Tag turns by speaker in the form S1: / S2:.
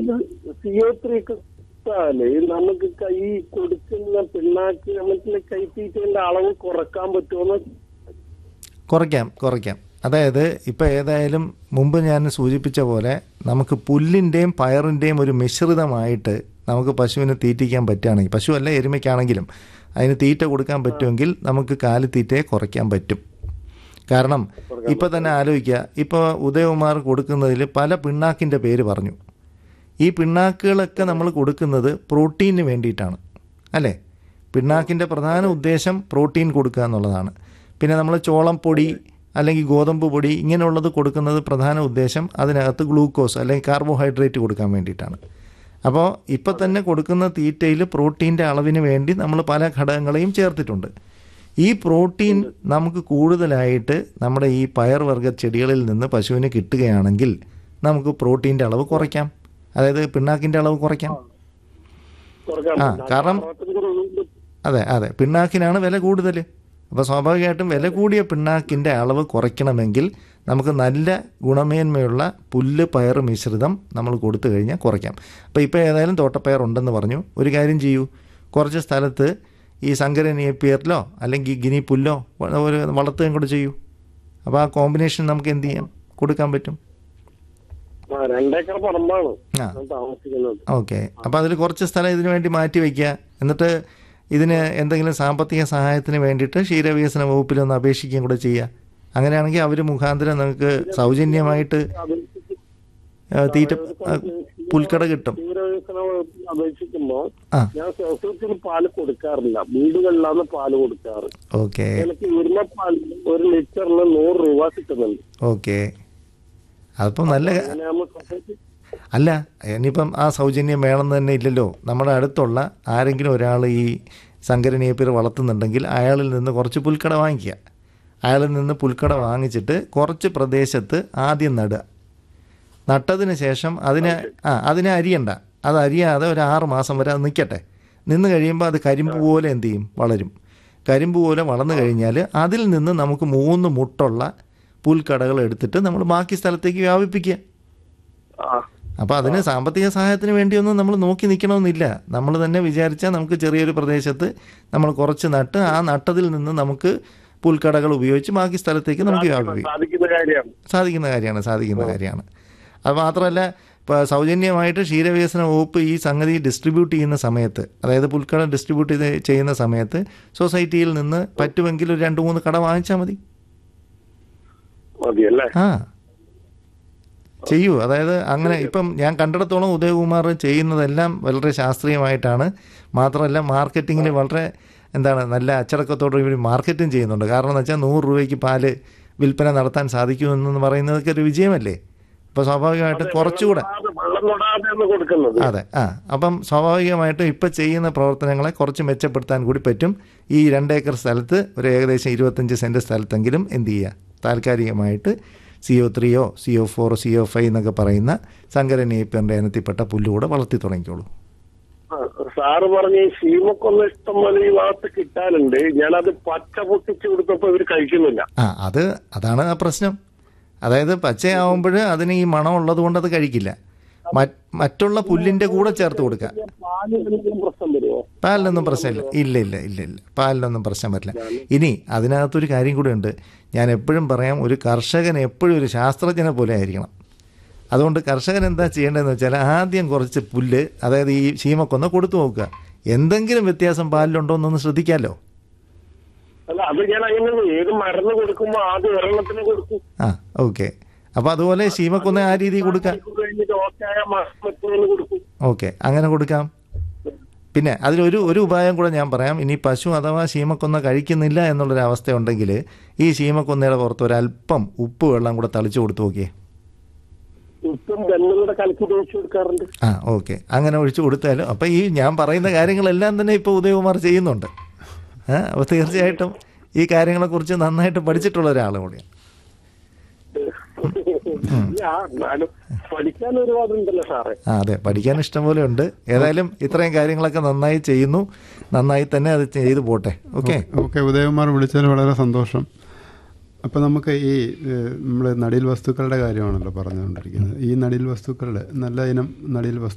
S1: C O three ഒക്കെ കൊടുത്താല് നമുക്ക് കൈ കൊടുക്കുന്ന പിണ്ണാക്ക് നമുക്ക് കൈത്തീറ്റന്റെ അളവ് കുറക്കാൻ പറ്റുമോ
S2: കുറയ്ക്കാം കുറയ്ക്കാം അതായത് ഇപ്പോൾ ഏതായാലും മുമ്പ് ഞാൻ സൂചിപ്പിച്ച പോലെ നമുക്ക് പുല്ലിൻ്റെയും പയറിൻ്റെയും ഒരു മിശ്രിതമായിട്ട് നമുക്ക് പശുവിന് തീറ്റിക്കാൻ പറ്റുകയാണെങ്കിൽ പശു അല്ല എരുമയ്ക്കാണെങ്കിലും അതിന് തീറ്റ കൊടുക്കാൻ പറ്റുമെങ്കിൽ നമുക്ക് കാലിത്തീറ്റയെ കുറയ്ക്കാൻ പറ്റും കാരണം ഇപ്പോൾ തന്നെ ആലോചിക്കുക ഇപ്പോൾ ഉദയകുമാർ കൊടുക്കുന്നതിൽ പല പിണ്ണാക്കിൻ്റെ പേര് പറഞ്ഞു ഈ പിണ്ണാക്കുകളൊക്കെ നമ്മൾ കൊടുക്കുന്നത് പ്രോട്ടീന് വേണ്ടിയിട്ടാണ് അല്ലേ പിണ്ണാക്കിൻ്റെ പ്രധാന ഉദ്ദേശം പ്രോട്ടീൻ കൊടുക്കുക എന്നുള്ളതാണ് പിന്നെ നമ്മൾ ചോളം പൊടി അല്ലെങ്കിൽ ഗോതമ്പ് പൊടി ഇങ്ങനെയുള്ളത് കൊടുക്കുന്നത് പ്രധാന ഉദ്ദേശം അതിനകത്ത് ഗ്ലൂക്കോസ് അല്ലെങ്കിൽ കാർബോഹൈഡ്രേറ്റ് കൊടുക്കാൻ വേണ്ടിയിട്ടാണ് അപ്പോൾ ഇപ്പം തന്നെ കൊടുക്കുന്ന തീറ്റയിൽ പ്രോട്ടീൻ്റെ അളവിന് വേണ്ടി നമ്മൾ പല ഘടകങ്ങളെയും ചേർത്തിട്ടുണ്ട് ഈ പ്രോട്ടീൻ നമുക്ക് കൂടുതലായിട്ട് നമ്മുടെ ഈ പയർവർഗ്ഗ ചെടികളിൽ നിന്ന് പശുവിന് കിട്ടുകയാണെങ്കിൽ നമുക്ക് പ്രോട്ടീൻ്റെ അളവ് കുറയ്ക്കാം അതായത് പിണ്ണാക്കിൻ്റെ അളവ് കുറയ്ക്കാം
S1: കുറക്കാൻ
S2: ആ,
S1: പറ്റും.
S2: കാരണം-
S1: അറുപത്തഞ്ച് രൂപ
S2: അതെ അതെ പിണ്ണാക്കിനാണ് വില കൂടുതൽ അപ്പോൾ സ്വാഭാവികമായിട്ടും വില കൂടിയ പിണ്ണാക്കിൻ്റെ അളവ് കുറയ്ക്കണമെങ്കിൽ നമുക്ക് നല്ല ഗുണമേന്മയുള്ള പുല്ല് പയർ മിശ്രിതം നമ്മൾ കൊടുത്തു കഴിഞ്ഞാൽ കുറയ്ക്കാം അപ്പോൾ ഇപ്പോൾ ഏതായാലും തോട്ടപ്പയർ ഉണ്ടെന്ന് പറഞ്ഞു ഒരു കാര്യം ചെയ്യൂ കുറച്ച് സ്ഥലത്ത് ഈ സങ്കര നേപ്പിയറിലോ അല്ലെങ്കിൽ ഗിനി പുല്ലോ വ- ഒരു വളർത്തുകയും കൂടെ ചെയ്യൂ അപ്പോൾ ആ കോമ്പിനേഷൻ നമുക്ക് എന്ത് ചെയ്യാം കൊടുക്കാൻ പറ്റും
S1: ആ, രണ്ടേക്കർ പറമ്പാണ്
S2: ആ.
S1: ഞാൻ താമസിക്കുന്നത്
S2: ഓക്കെ അപ്പോൾ അതിൽ കുറച്ച് സ്ഥലം ഇതിനു വേണ്ടി മാറ്റി വയ്ക്കുക എന്നിട്ട് ഇതിന് എന്തെങ്കിലും സാമ്പത്തിക സഹായത്തിന് വേണ്ടിയിട്ട് ക്ഷീരവികസന വകുപ്പിലൊന്ന് അപേക്ഷിക്കുകയും കൂടെ ചെയ്യുക അങ്ങനെയാണെങ്കിൽ അവർ മുഖാന്തരം നിങ്ങൾക്ക് സൗജന്യമായിട്ട്
S1: അപേക്ഷിച്ച്
S2: ആ, തീറ്റ ആ, പുൽക്കട കിട്ടും
S1: ക്ഷീരവികസന വകുപ്പിൽ അപേക്ഷിക്കുമ്പോ
S2: ആ
S1: ഞാൻ സൊസൈറ്റിയിൽ പാല് കൊടുക്കാറില്ല വീടുകളിലാണ് പാല് കൊടുക്കാറ്
S2: ഓക്കെ
S1: എനിക്ക് ഉരുമപ്പാൽ ഒരു ലിറ്ററിന് നൂറ് രൂപ കിട്ടുന്നുണ്ട്
S2: ഓക്കെ അതിപ്പം നല്ല
S1: അങ്ങനെ നമ്മൾ സൊസൈറ്റി
S2: അല്ല ഇനിയിപ്പം ആ സൗജന്യം വേണമെന്ന് തന്നെ ഇല്ലല്ലോ നമ്മുടെ അടുത്തുള്ള ആരെങ്കിലും ഒരാൾ ഈ സങ്കരനേപ്പിയർ വളർത്തുന്നുണ്ടെങ്കിൽ അയാളിൽ നിന്ന് കുറച്ച് പുൽക്കട വാങ്ങിക്കുക അയാളിൽ നിന്ന് പുൽക്കട വാങ്ങിച്ചിട്ട് കുറച്ച് പ്രദേശത്ത് ആദ്യം നടുക നട്ടതിന് ശേഷം അതിനെ ആ അതിനെ അരിയണ്ട അത് അരിയാതെ ഒരു ആറ് മാസം വരെ അത് നിൽക്കട്ടെ നിന്ന് കഴിയുമ്പോൾ അത് കരിമ്പ് പോലെ എന്ത് ചെയ്യും വളരും കരിമ്പ് പോലെ വളർന്നു കഴിഞ്ഞാൽ അതിൽ നിന്ന് നമുക്ക് മൂന്ന് മുട്ടുള്ള പുൽക്കടകൾ എടുത്തിട്ട് നമ്മൾ ബാക്കി സ്ഥലത്തേക്ക് വ്യാപിപ്പിക്കുക
S1: ആ
S2: അപ്പോൾ അതിന് സാമ്പത്തിക സഹായത്തിന് വേണ്ടിയൊന്നും നമ്മൾ നോക്കി നിൽക്കണമെന്നില്ല നമ്മൾ തന്നെ വിചാരിച്ചാൽ നമുക്ക് ചെറിയൊരു പ്രദേശത്ത് നമ്മൾ കുറച്ച് നട്ട് ആ നട്ടതിൽ നിന്ന് നമുക്ക് പുൽക്കടകൾ ഉപയോഗിച്ച് ബാക്കി സ്ഥലത്തേക്ക് നമുക്ക് വ്യാപിപ്പിക്കാം
S1: സാധിക്കുന്ന കാര്യമാണ്
S2: സാധിക്കുന്ന കാര്യമാണ് സാധിക്കുന്ന കാര്യമാണ് അത് മാത്രമല്ല ഇപ്പോൾ സൗജന്യമായിട്ട് ക്ഷീരവികസന വകുപ്പ് ഈ സംഗതി ഡിസ്ട്രിബ്യൂട്ട് ചെയ്യുന്ന സമയത്ത് അതായത് പുൽക്കട ഡിസ്ട്രിബ്യൂട്ട് ചെയ്ത് ചെയ്യുന്ന സമയത്ത് സൊസൈറ്റിയിൽ നിന്ന് പറ്റുമെങ്കിൽ ഒരു രണ്ട് മൂന്ന് കട വാങ്ങിച്ചാൽ മതി
S1: മതിയല്ലേ
S2: ആ ചെയ്യൂ അതായത് അങ്ങനെ ഇപ്പം ഞാൻ കണ്ടിടത്തോളം ഉദയകുമാർ ചെയ്യുന്നതെല്ലാം വളരെ ശാസ്ത്രീയമായിട്ടാണ് മാത്രമല്ല മാർക്കറ്റിങ്ങിൽ വളരെ എന്താണ് നല്ല അച്ചടക്കത്തോടെ ഇവർ മാർക്കറ്റിംഗ് ചെയ്യുന്നുണ്ട് കാരണം എന്ന് വെച്ചാൽ നൂറ് രൂപയ്ക്ക് പാല് വിൽപ്പന നടത്താൻ സാധിക്കുമെന്ന് പറയുന്നതൊക്കെ ഒരു വിജയമല്ലേ അപ്പോൾ സ്വാഭാവികമായിട്ടും കുറച്ചുകൂടെ
S1: തൊടാതെ, വെള്ളം തൊടാതെ ഒന്ന് കൊടുക്കുന്നത്
S2: അതെ ആ അപ്പം സ്വാഭാവികമായിട്ടും ഇപ്പം ചെയ്യുന്ന പ്രവർത്തനങ്ങളെ കുറച്ച് മെച്ചപ്പെടുത്താൻ കൂടി പറ്റും ഈ രണ്ടേക്കർ സ്ഥലത്ത് ഒരു ഏകദേശം ഇരുപത്തഞ്ച് സെൻറ്റ് സ്ഥലത്തെങ്കിലും എന്ത് ചെയ്യുക താൽക്കാലികമായിട്ട് സി ഒ ത്രീയോ സി ഒ ഫോറോ സി ഒ ഫൈവ് എന്നൊക്കെ പറയുന്ന സങ്കര നേപ്പിയറിൻ്റെ ഇനത്തിൽപ്പെട്ട പുല്ലുകൂടെ വളർത്തി തുടങ്ങിക്കോളൂ
S1: ആ, സാറ് പറഞ്ഞ ഈ ശീമക്കൊന്ന് ഇഷ്ടം പോലെ ഈ ഭാഗത്ത് കിട്ടാനുണ്ട് ഞാനത് പച്ച പൊട്ടിച്ചു കൊടുത്തപ്പോ ഇവര് കഴിക്കുന്നില്ല
S2: ആ അത് അതാണ് ആ പ്രശ്നം അതായത് പച്ചയാവുമ്പോൾ അതിന് ഈ മണം ഉള്ളത് കൊണ്ട് അത് കഴിക്കില്ല മറ്റ് മറ്റുള്ള പുല്ലിൻ്റെ കൂടെ ചേർത്ത് കൊടുക്കുക
S1: പാല് എന്തെങ്കിലും പ്രശ്നം വരുമോ
S2: പാലിനൊന്നും പ്രശ്നമില്ല ഇല്ല ഇല്ല ഇല്ല ഇല്ല പാലിനൊന്നും പ്രശ്നം പറ്റില്ല ഇനി അതിനകത്തൊരു കാര്യം കൂടെ ഉണ്ട് ഞാൻ എപ്പോഴും പറയാം ഒരു കർഷകൻ എപ്പോഴും ഒരു ശാസ്ത്രജ്ഞനെ പോലെ ആയിരിക്കണം അതുകൊണ്ട് കർഷകൻ എന്താ ചെയ്യേണ്ടതെന്ന് വെച്ചാൽ ആദ്യം കുറച്ച് പുല്ല് അതായത് ഈ ശീമക്കൊന്ന് കൊടുത്തു നോക്കുക എന്തെങ്കിലും വ്യത്യാസം പാലിലുണ്ടോ എന്നൊന്ന് ശ്രദ്ധിക്കാമല്ലോ
S1: അല്ല അത് ഞാൻ അങ്ങനെ ഏത് മരുന്ന് കൊടുക്കുമ്പോ ആദ്യം ഒരെണ്ണത്തിന് കൊടുക്കും
S2: ആ ഓക്കെ അപ്പോൾ അതുപോലെ ശീമക്കൊന്ന് ആ രീതിയിൽ കൊടുക്കാം
S1: മണിക്കൂർ കഴിഞ്ഞിട്ട് ഓക്കെ ആയ മറ്റൊന്ന് കൊടുക്കും
S2: ഓക്കെ അങ്ങനെ കൊടുക്കാം പിന്നെ അതിലൊരു ഒരു ഉപായം കൂടെ ഞാൻ പറയാം ഇനി പശു അഥവാ ശീമക്കൊന്ന കഴിക്കുന്നില്ല എന്നുള്ളൊരു അവസ്ഥ ഉണ്ടെങ്കിൽ ഈ ശീമക്കൊന്നയുടെ പുറത്ത് ഒരല്പം ഉപ്പ് വെള്ളം കൂടെ തളിച്ചു കൊടുത്തു നോക്കിയേ
S1: ഉപ്പും വെള്ളം കൂടെ കലക്കി തേച്ച് കൊടുക്കാറുണ്ട്
S2: ആ ഓക്കെ അങ്ങനെ ഒഴിച്ചു കൊടുത്താലും അപ്പോൾ ഈ ഞാൻ പറയുന്ന കാര്യങ്ങളെല്ലാം തന്നെ ഇപ്പോൾ ഉദയകുമാർ ചെയ്യുന്നുണ്ട് ആ അപ്പോൾ തീർച്ചയായിട്ടും ഈ കാര്യങ്ങളെക്കുറിച്ച് നന്നായിട്ട് പഠിച്ചിട്ടുള്ള ഒരാൾ കൂടിയാണ്
S1: ആ, എന്നാലും പഠിക്കാൻ ഒരുപാടുണ്ടല്ലോ സാറേ
S2: ആ അതെ പഠിക്കാൻ ഇഷ്ടം പോലെ ഉണ്ട് ഏതായാലും ഇത്രയും കാര്യങ്ങളൊക്കെ നന്നായി ചെയ്യുന്നു നന്നായി തന്നെ അത് ചെയ്തു പോട്ടെ ഓക്കെ
S3: ഓക്കെ ഉദയകുമാർ വിളിച്ചതിൽ വളരെ സന്തോഷം അപ്പോൾ നമുക്ക് ഈ നമ്മൾ നടീൽ വസ്തുക്കളുടെ കാര്യമാണല്ലോ പറഞ്ഞുകൊണ്ടിരിക്കുന്നത് ഈ നടീൽ വസ്തുക്കളുടെ നല്ല ഇനം നടീൽ വസ്തു